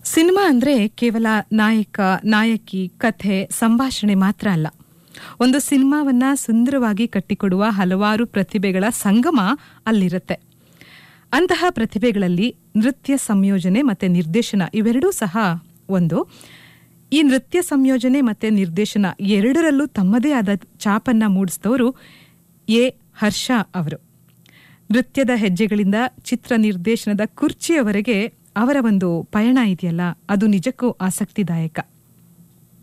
cinema ಅಂದ್ರೆ ಕೇವಲ ನಾಯಕ ನಾಯಕಿ ಕಥೆ ಸಂಭಾಷಣೆ ಮಾತ್ರ ಅಲ್ಲ ಒಂದು ಸಿನಿಮಾವನ್ನ ಸುಂದರವಾಗಿ ಕಟ್ಟಿಕೊಡುವ ಹಲವಾರು ಪ್ರತಿಭೆಗಳ ಸಂಗಮ ಅಲ್ಲಿರುತ್ತೆ ಅಂತಹ ಪ್ರತಿಭೆಗಳಲ್ಲಿ ನೃತ್ಯ ಸಂಯೋಜನೆ ಮತ್ತೆ ನಿರ್ದೇಶನ ಇವೆರಡೂ ಸಹ ಒಂದು ಈ ನೃತ್ಯ ಸಂಯೋಜನೆ ಮತ್ತೆ ನಿರ್ದೇಶನ ಎರಡರಲ್ಲೂ ತಮ್ಮದೇ ಆದ ಚಾಪನ್ನ ಮೂಡಿಸಿದವರು ಎ ಹರ್ಷ ಅವರು ನೃತ್ಯದ ಹೆಜ್ಜೆಗಳಿಂದ ಚಿತ್ರ ನಿರ್ದೇಶನದ ಕುರ್ಚಿಯವರೆಗೆ ಅವರ ಒಂದು ಪಯಣ ಇದೆಯಲ್ಲ ಅದು ನಿಜಕ್ಕೂ ಆಸಕ್ತಿದಾಯಕ